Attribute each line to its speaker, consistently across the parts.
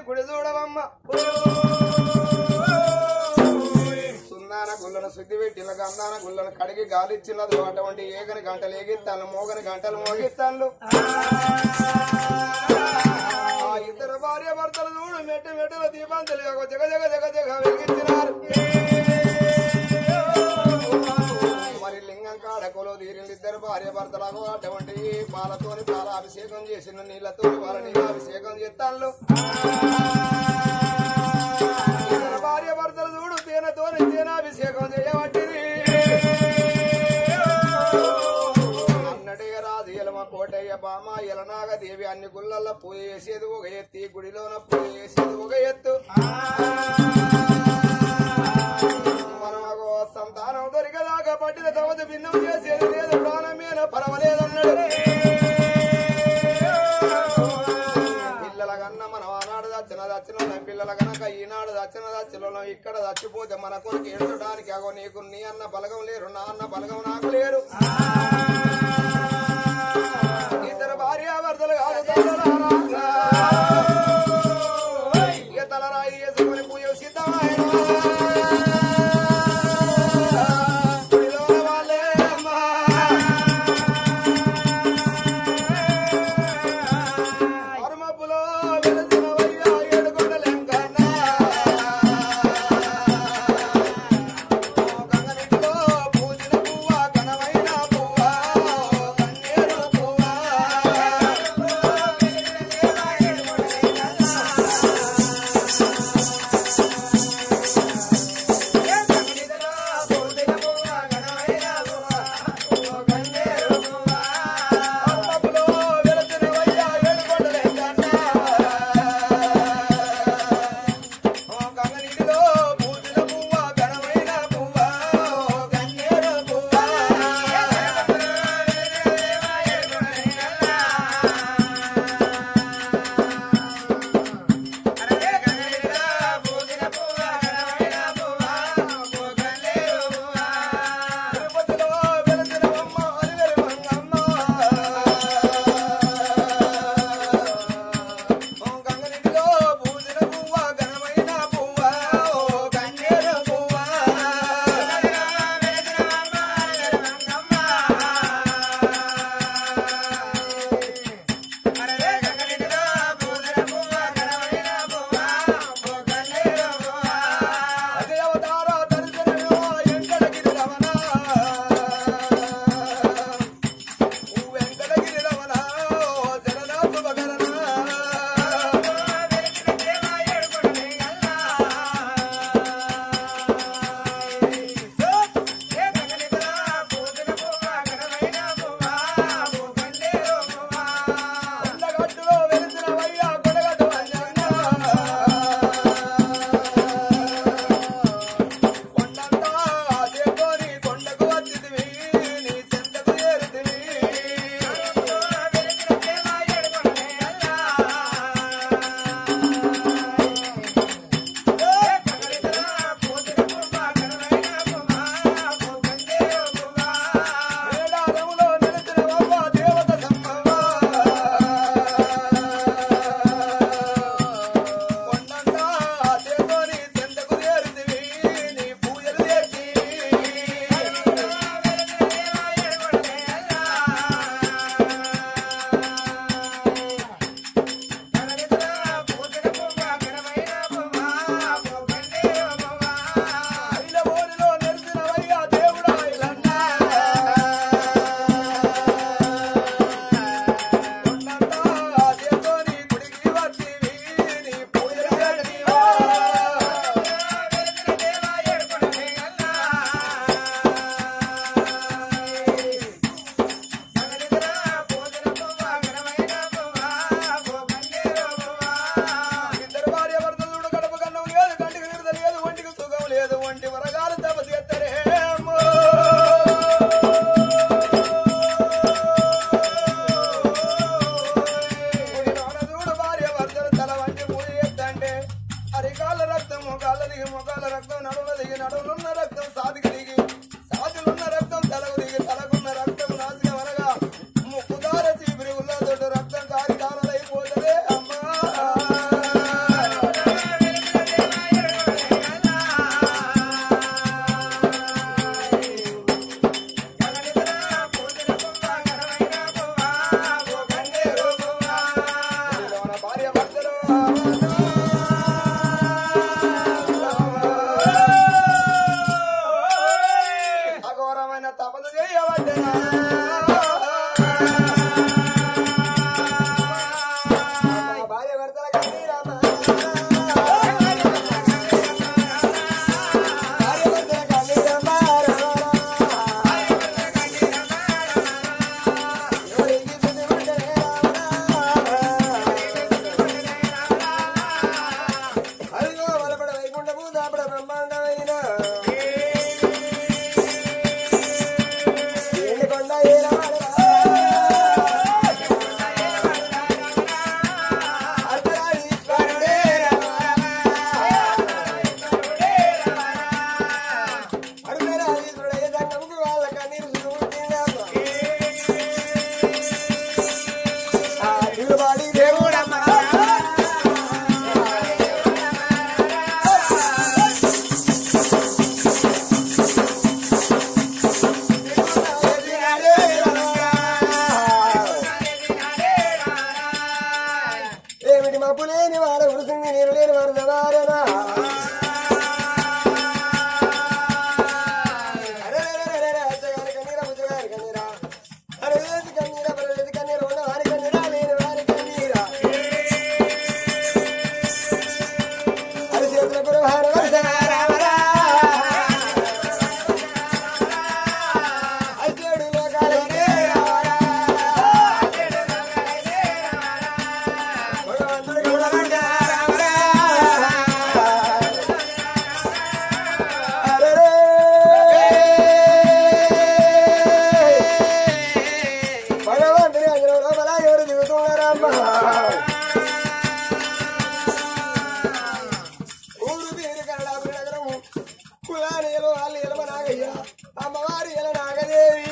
Speaker 1: గుడి చూడవమ్మ సున్నాన గుళ్ళను శుద్ధి పెట్టిన గంధాన గుళ్ళను కడిగి గాలిచ్చినది అటువంటి ఏగని గంటలు ఎగిస్తాను మోగని గంటలు మోగిస్తాను ఆ ఇద్దరు భార్య భర్తలు చూడు మెట్టు మెట్టుల దీపాంతలు జగ జగ జగ జగ వెలిగించినారు మరి లింగం కాడ కొలు తీరింది ఇద్దరు భార్య భర్తలకు అటువంటి పాలతోని పాల అభిషేకం చేసిన నీళ్లతో వాళ్ళ నీళ్ళ అభిషేకం చేస్తాను ఇద్దరు భార్య భర్తలు చూడు తేనెతోని తేనాభిషేకం చేయబట్టిరి అన్నడే రాదు ఎలమ కోటయ్య బామ ఎలనాగదేవి అన్ని గుళ్ళల్లో పూజ చేసేది ఒక ఎత్తి గుడిలోన పూజ చేసేది ఒక ఎత్తు మనం అగో సంతానం దొరికదాకా పట్టిన తర్వాత భిన్నం చేసేది లేదు ప్రాణమేన పర్వాలేదన్నాడు పిల్లల కన్నా మనం ఆనాడు దచ్చిన దచ్చిన పిల్లల కనుక ఈనాడు దచ్చిన దచ్చలో ఇక్కడ చచ్చిపోతే మన కొరకు ఏడ్చడానికి అగో నీకు నీ అన్న బలగం లేరు నా అన్న బలగం నాకు లేరు ఇద్దరు భార్యాభర్తలు కాదు తలరారా. ఇక తలరాయి వేసుకొని పూజ సిద్ధమైన గుడిలో వాళ్ళే అమ్మా. అరుమబ్బులో వెలుతురవయ్యా ఏడుకొండలెంకన్నా. గంగనీటిలో పూజిన పువ్వా, ఘనమైన పువ్వా, కన్నేరు పువ్వా. అరుమబ్బులో వెలుతురవయ్యా ఏడుకొండలెంకన్నా. ఓ గంగనీటిలో పూజిన పువ్వా, ఘనమైన పువ్వా, కన్నేరు పువ్వా. తిరుపతిలో వెలుతురవమ్మ అలివెలి మంగమ్మ. ఓ గంగనీటిలో పూజిన పువ్వ, ఘనమైన పువ్వ, ఓ కన్నేరు పువ్వ. అజయవతార దర్శనమో వెంకటగిరి రమణ. ఓ వెంకటగిరి రమణ, ఓ శరణా శుభకరణ. కొండగట్టులో వెలిసినవయ్యా కొడగట్టు అంజన్న. కొండంతా చేతోని కొండకు వచ్చితివి, నీ చెంతకు చేరితివి. మేడారములో నిలిచినవవ్వ దేవత సమ్మవ్వ. కొండంతా చేతోని చెంతకు చేరితివి, నీ పూజలు చేసివి. ఐలవోలిలో నిలిచినవయ్యా దేవుడా ఇలన్నా. కొండంతా చేతోని గుడికి వచ్చివి, నీ పూజలు చేసివా. ఇద్దరు భార్య భర్తలు చూడు కడుపు కన్నం లేదు కంటికి విడుదల లేదు ఒంటికి సుఖం లేదు ఒంటి వరగాలు తప చేస్తారే అమ్మో. గుడిలోన చూడు భార్య భర్తలు తల వంటి పూజ చేస్తంటే అరికాళ్ళ రక్తం మొగాళ్ళ దిగి మొగాళ్ళ రక్తం నడువుల దిగి నడువులున్న రక్తం సాదికి దిగి సాదులున్న రక్తం తలకు దిగి తలకున్న రక్తం నాసిక వరగా ముక్కుదార చీపిరి ఉల్ల దొడ్డు రక్తం కారి కారలైపోతదే అమ్మా అఘోరమైన తపన చేయవద్దనా భార్య భర్తల కన్నీరమ్మా భార్య భర్తల కన్నీరమ్మా ఎవరికి శుద్ధి ఉంటేనే అదిగో వలపడ వైకుంఠము దాపడ బ్రహ్మాండమైన ఎండుకొండ ఏలవాడ అర్ధరాజీశ్వరుడే అర్ధరాజీశ్వరుడే దండముకు వాళ్ళ కన్నీరు చూపిందమ్మా ఆ తిరువాడి దేవుడమ్మా ఏమిటి మబ్బు లేని వాడ ఉడుతుంది నీరు లేని వాడు దవారనా కన్నీరా ముచ్చగారి కన్నీరా అరవేసి కన్నీరా పరవేసి కన్నీరా ఉన్న వారి కన్నీరా లేని వారి కన్నీరా అది చేతుల పురహార వర్షనారావరా అజేడు లోకాలకే రావరా భగవంతుడు గుణమంట రావరా అరెరే భగవంతుని అంజనం లోపల ఎవరు దిగుతున్నారమ్మా ఊరు పేరు కన్నడాపురి నగరము కులాని ఎల వాళ్ళు ఎలమ నాగయ్య అమ్మవారి ఎల నాగదేవి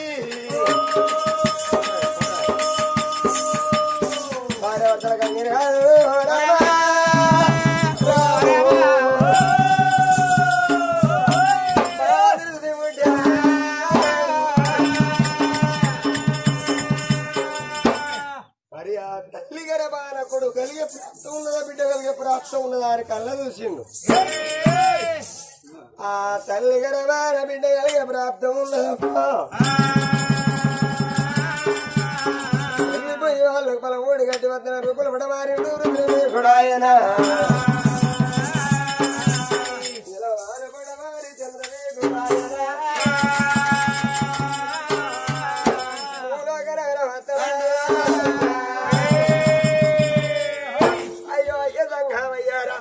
Speaker 1: భార్యాభర్తల కన్నీరు కాదు రామా, రామా. భార్యది ముట్టినా. మరి ఆ తల్లి గర్భాన కొడుకు కలిగే ప్రాప్తం ఉన్నదా బిడ్డ కలిగే ప్రాప్తం ఉన్నదా అని కళ్ళ చూసిండు ఆ తల్లి గర్భాన బిడ్డ కలిగే ప్రాప్తం ఉన్నదమ్మా వెళ్ళిపోయి వాళ్ళకు పల ఓడి గట్టి వద్దన రూపాయలు పడమారి ఆయన పడమారి చంద్రవేగుడాయన అయ్యో అయ్య సంఘమయ్యారా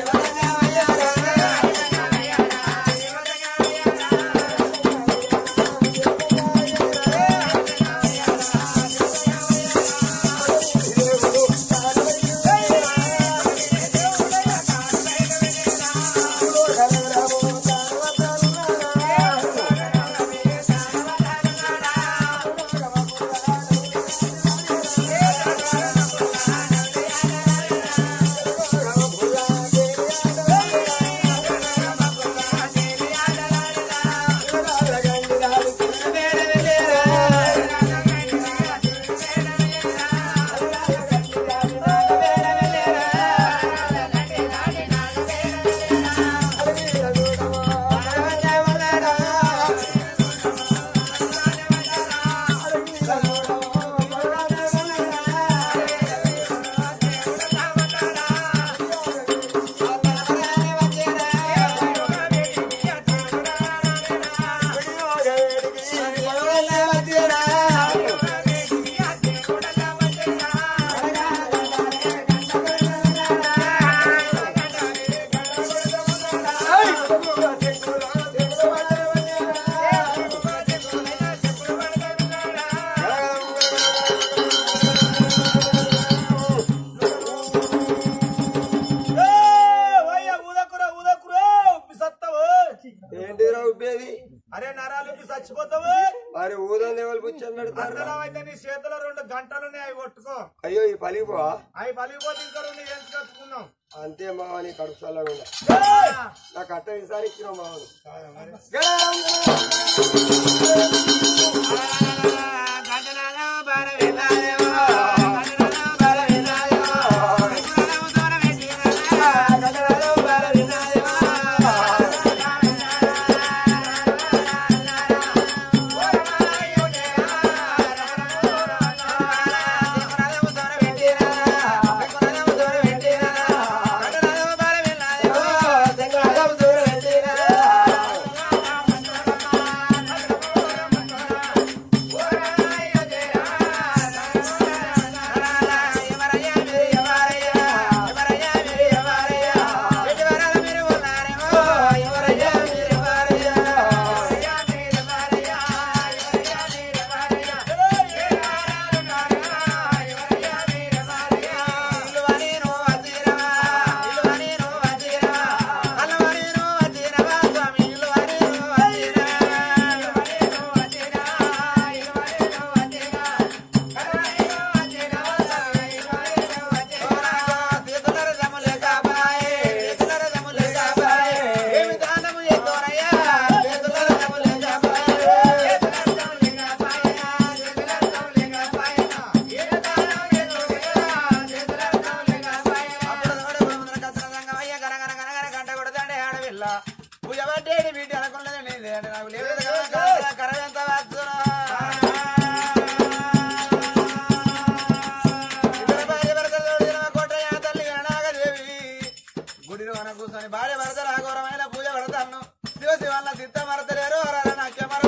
Speaker 1: ఏంటిరా ఉబ్బేది
Speaker 2: అరే నరాలు ఇప్పి చచ్చిపోతావు
Speaker 1: మరి ఊదం లెవెల్ పుచ్చని పెడతారు
Speaker 2: అందరం అయితే నీ చేతిలో రెండు గంటలునే అవి కొట్టుకో
Speaker 1: అయ్యో ఈ పలిపోవా
Speaker 2: అవి పలిగిపోతే ఇంకా రెండు ఏం కలుసుకుందాం
Speaker 1: అంతే మావ నీ కడుపు చల్లగా ఉండ నాకు అట్ట ఈసారి ఇచ్చినావు మావను
Speaker 2: గంటనాలు బార వెళ్ళాలేమో, గంటనాలు బార వెళ్ళాలేమో,
Speaker 3: మన కూర్చొని భార్య భరత రాఘవరమైన పూజ పడతాను శివ శివన్న సిద్ధ మరతలేరు నాట్య మరణ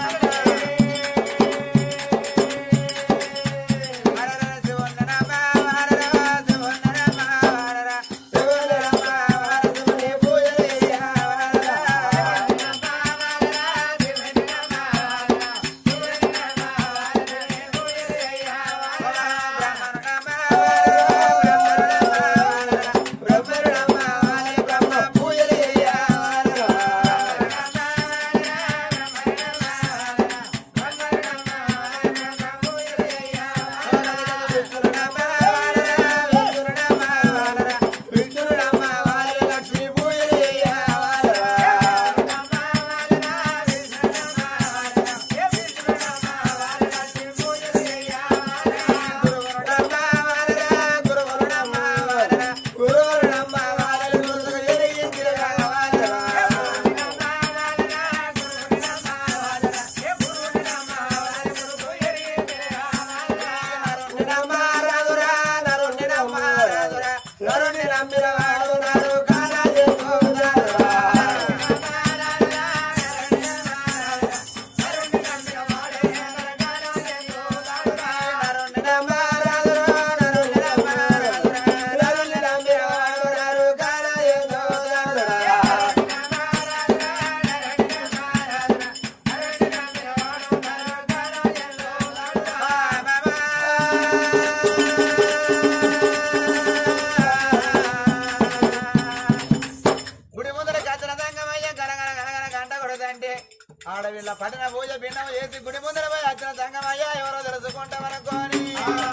Speaker 3: గుడి ముందర కచ్చన సంగమయ్య గనగన గనగన గంట కొడదంటే ఆడవిళ్ళ పడిన పూజ భిన్నం చేసి గుడి ముందర పోయి వచ్చిన సంగమయ్య ఎవరో తెలుసుకుంటామనుకోని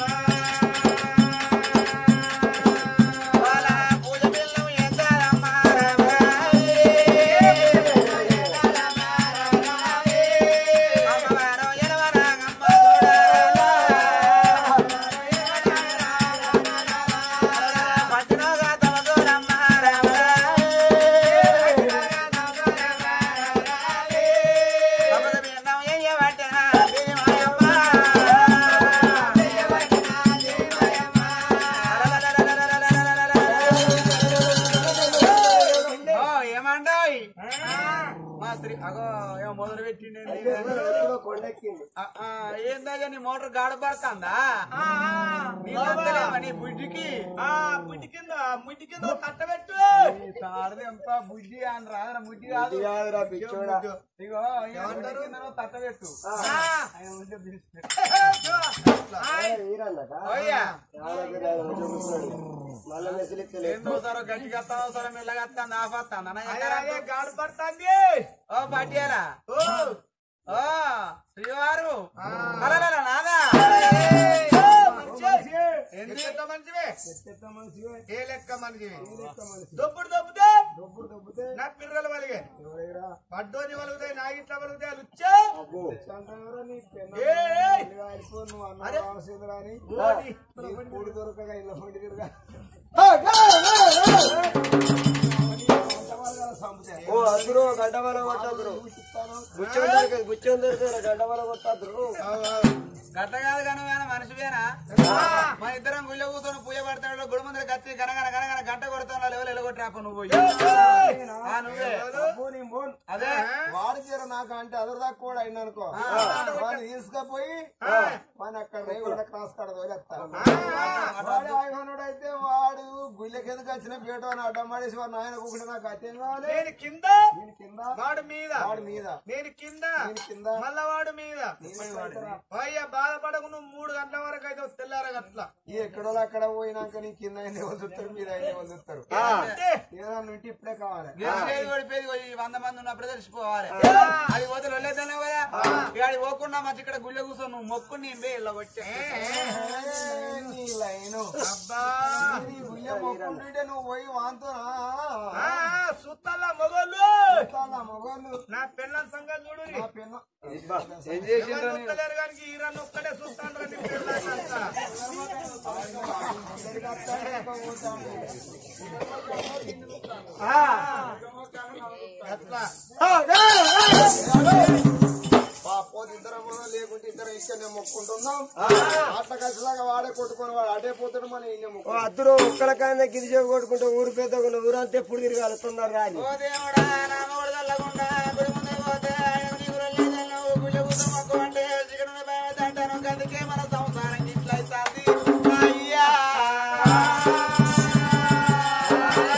Speaker 3: వాళ్ళ పూజ బిల్లం ఎంత అమ్మవారు ఎడవరాగమ్మ పట్టునోగా తమ దూరమ్మ తమద బిన్నం ఎయ్యబట్టెనా భీమయమ్మ. ఓ, ఏమండోయ్ మా శ్రీ అగో ఏమో మొదలు పెట్టిండే ఏందయ్యా నీ మోటార్ గాడ పడుతుందా నీ బుడ్డికి
Speaker 2: ఆ ముట్టి కింద ముట్టి కింద ఒక కట్ట పెట్టు
Speaker 3: తాడది ఎంత బుద్ధి అని రాదరా బుద్ధి కాదు ఇగో ఏమంటారు తట్ట పెట్టు ఆయన ఉంటే పిలిచి ఓయ్యా ఏం దోసారో గట్టిగా వస్తానో సరే మెల్లగా వస్తాను ఆఫ్ వస్తాను
Speaker 2: అదే అదే గాడు పడుతుంది
Speaker 3: ఓ పట్టియారా
Speaker 2: ఓ
Speaker 3: ఓ శ్రీవారు అలలల నాదా
Speaker 2: ఎందుకు ఎంత మంచివే ఏ లెక్క మంచివి దొప్పుడు దొబ్బుతే నా పిర్రలు వలిగే పడ్డోని వలుగుతాయి నా ఇట్లా వలుగుతాయి లుచ్చా ఏయ్! అరే! ఓడి.
Speaker 1: ఓ అందరూ గంట వల కొట్టద్రు గుచ్చోని దొరికేది గుచ్చోని దొరికేది గంట వల కొట్టద్రు
Speaker 3: గట్ల కాదు కానీ ఆయన మనిషివేనా మన ఇద్దరం గుళ్ళో కూర్చొని పూజ పడతాడు గుడి ముందర కత్తి గనగన గనగన గంట కొడుతున్నా లెవెల్ ఎలగొట్టిరాప నువ్వు పోయి. ఆ, నువ్వే అదే
Speaker 1: వాడు తీర నాకు అంటే అదర్ దాకా కూడా అయింది అనుకో వాడిని తీసుకపోయి మన అక్కడ రేవుల క్రాస్ కాడ తోలేస్తాను వాడు ఆయుధనుడు అయితే వాడు గుళ్ళకి ఎందుకు వచ్చిన బీట అని అడ్డం పడేసి వాడు నాయన కూకుంటే నాకు అత్యం కావాలి
Speaker 2: నేను కింద
Speaker 1: దీని కింద
Speaker 2: వాడు మీద
Speaker 1: వాడి మీద
Speaker 2: నేను కింద
Speaker 1: దీని కింద
Speaker 2: మళ్ళా వాడు మీద అయ్యా బాధపడకు నువ్వు మూడు గంటల వరకు అయితే తెల్లారగట్ల
Speaker 1: ఈ ఎక్కడో అక్కడ పోయినాక నీ కింద అయిన వాళ్ళు చూస్తారు మీద అయిన వాళ్ళు చూస్తారు
Speaker 2: అంటే
Speaker 1: ఏదన్నా ఉంటే ఇప్పుడే కావాలి
Speaker 3: గెలిచేది ఓడిపోయేది ఈ వంద మంది ఉన్నప్పుడే తెలిసిపోవాలి అది పోతే వెళ్ళేద్దానే కదా ఇక అది పోకుండా మధ్య ఇక్కడ గుళ్ళో కూర్చొని నువ్వు మొక్కు నేను ఇలా వచ్చే
Speaker 1: నీ లైను
Speaker 2: అబ్బా
Speaker 1: నీ గుళ్ళె మొక్కుంటుంటే నువ్వు పోయి వాంతోనా
Speaker 2: ఆ, సుత్తల్లా మొగోళ్ళు
Speaker 1: చాలా మగవాళ్ళు
Speaker 2: నా పిల్లల సంగతి చూడు
Speaker 1: నా పెన్న
Speaker 2: ఎవరు నొక్కలేరు కానీ ఈరన్న ఒక్కడే చూస్తాను రండి పిల్లలంతా అట్లా
Speaker 1: పాపోతే ఇద్దరం లేకుంటే ఇద్దరం ఇక్కడనే మొక్కుంటున్నాం అట్లా కలిసిలాగా వాడే కొట్టుకొని వాడు అటే పోతే పోతాడు మన ఈయన
Speaker 4: ఓ అద్దరు ఒక్కల కాయన గిరి చెప్పు కొట్టుకుంటే ఊరు పెద్ద ఊరంతా ఎప్పుడు తిరగాలి తొందరగా అని
Speaker 3: ఓ దేవుడా నామోడు చల్లకుండా